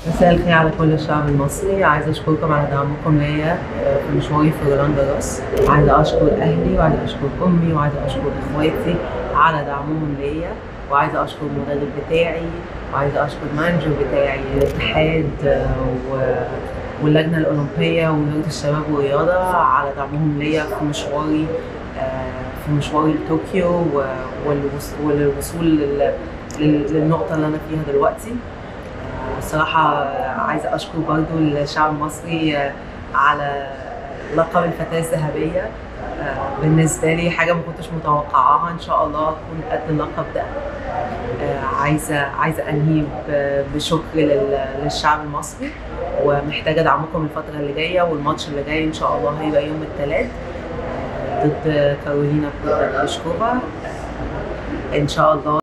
مساء الخير على كل الشعب المصري عايزة أشكركم على دعمكم ليا في مشواري في رولاندا راس عايزة أشكر أهلي وعايزة أشكر أمي وعايزة أشكر إخواتي على دعمهم ليا وعايزة أشكر المدرب بتاعي وعايزة أشكر المانجر بتاعي الاتحاد و- واللجنة الأولمبية ووزارة الشباب والرياضة على دعمهم ليا في مشواري آه، في مشواري لطوكيو و- والوص- والوصول لل- لل- للنقطة اللي أنا فيها دلوقتي الصراحة عايزة أشكر برضو الشعب المصري على لقب الفتاة الذهبية بالنسبة لي حاجة ما كنتش متوقعاها إن شاء الله أكون قد اللقب ده عايزة عايزة أنهي ب- بشكر لل- للشعب المصري ومحتاجة دعمكم الفترة اللي جاية والماتش اللي جاي إن شاء الله هيبقى يوم الثلاث ضد كارولينا بليشكوفا إن شاء الله